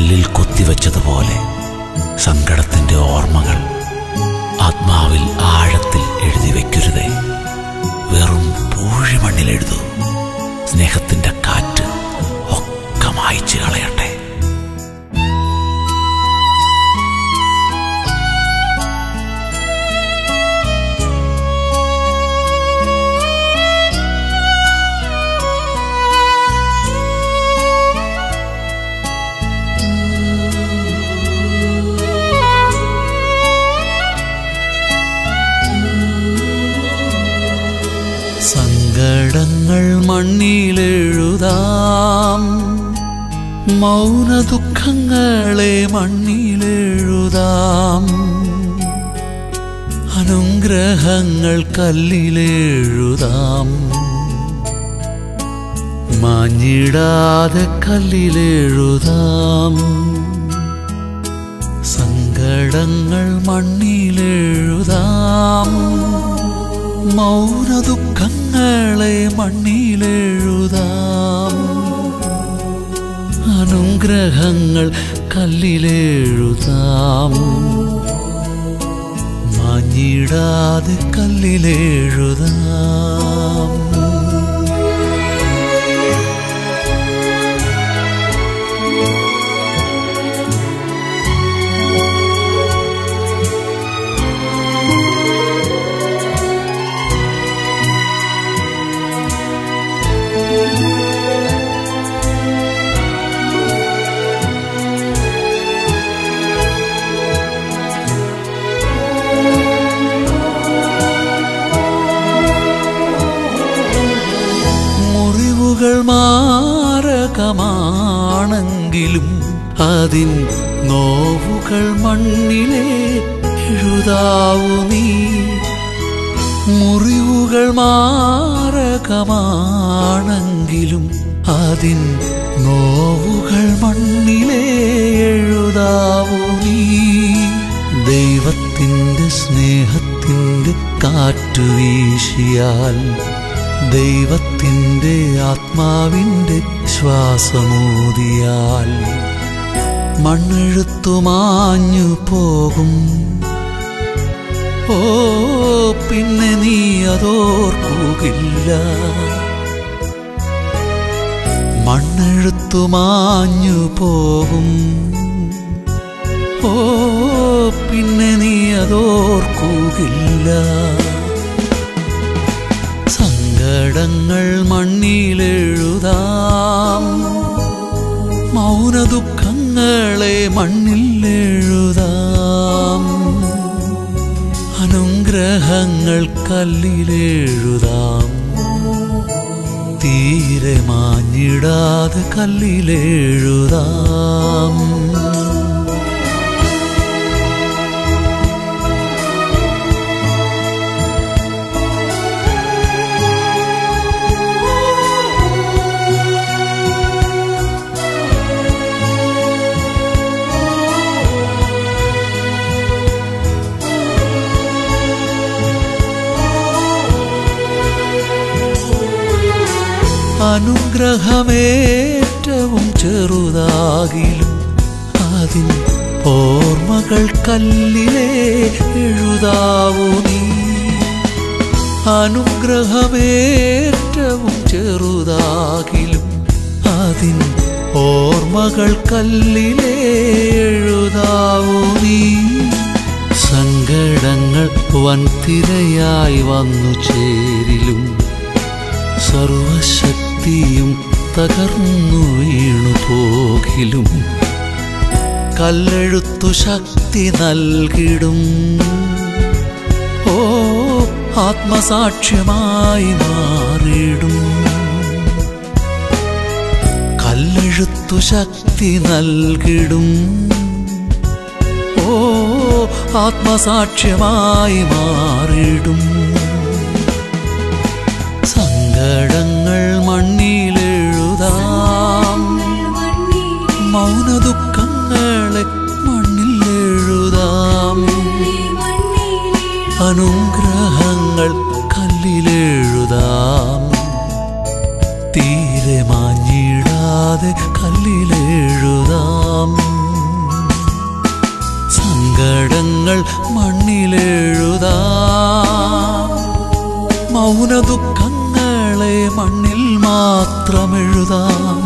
കല്ലിൽ കൊത്തിവെച്ചതുപോലെ സങ്കടത്തിന്റെ ഓർമ്മകൾ ആത്മാവിൽ ആഴത്തിൽ എഴുതി വെക്കരുതേ വെറും പൂഴിമണ്ണിൽ എഴുതൂ സ്നേഹത്തിന്റെ കാറ്റ് ഒക്കെ മായ്ച്ചു കളയട്ടെ സങ്കടങ്ങൾ മണ്ണിലെഴുതാം മൗന ദുഃഖങ്ങളെ മണ്ണിലെഴുതാം അനുഗ്രഹങ്ങൾ കല്ലിലെഴുതാം മാഞ്ഞിടാതെ കല്ലിലെഴുതാം സങ്കടങ്ങൾ മണ്ണിലെഴുതാം മൗന ദുഃഖങ്ങളെ മണ്ണിലെഴുതാം അനുഗ്രഹങ്ങൾ കല്ലിലെഴുതാം മാഞ്ഞിടാതെ കല്ലിലെഴുതാം മുറിവുകൾ മാരകമാണെങ്കിലും അതിൻ നോവുകൾ മണ്ണിലെ എഴുതാവു നീ മുറിവുകൾ മാരകമാണെങ്കിലും അതിൻ നോവുകൾ മണ്ണിലെ എഴുതാവു നീ ദൈവത്തിൻ്റെ സ്നേഹത്തിൻ്റെ കാറ്റു വീശിയാൽ ദൈവത്തിൻ്റെ ആത്മാവിൻ്റെ ശ്വാസമൂതിയാൽ മണ്ണെഴുത്തു മാഞ്ഞു പോകും ഓ പിന്നെ നീ അതോർക്കുകയില്ല മണ്ണെഴുത്തു മാഞ്ഞു പോകും ഓ പിന്നെ നീ അതോർക്കുകയില്ല സങ്കടങ്ങൾ മണ്ണിലെഴുതാം മൗന ദുഃഖങ്ങളെ മണ്ണിൽ എഴുതാം അനുഗ്രഹങ്ങൾ കല്ലിലെഴുതാം തീരെ മാഞ്ഞിടാതെ കല്ലിലെഴുതാം അനുഗ്രഹമേറ്റവും ചെറുതാകിലും അതിൻ ഓർമ്മകൾ കല്ലിലെ എഴുതാവൂ നീ അനുഗ്രഹമേറ്റവും ചെറുതാകിലും അതിൻ ഓർമ്മകൾ കല്ലിലെ എഴുതാവൂ നീ സങ്കടങ്ങൾ വൻതിരയായി വന്നു ചേരിലും സർവശക്തിയും തകർന്നു വീണു പോകിലും കല്ലെഴുത്തു ശക്തി നൽകിടും ഓ ആത്മസാക്ഷ്യമായി മാറിടും കല്ലെഴുത്തു ശക്തി നൽകിടും ഓ ആത്മസാക്ഷ്യമായി മാറിടും സങ്കടങ്ങൾ മണ്ണിലെഴുതാം മൗന ദുഃഖങ്ങളെ മണ്ണിൽ എഴുതാം അനുഗ്രഹങ്ങൾ കല്ലിലെഴുതാം തീരെ മാഞ്ഞിടാതെ കല്ലിലെഴുതാം മണ്ണിലെഴുതാം മൗന ദുഃഖങ്ങളെ മണ്ണിൽ മാത്രം എഴുതാം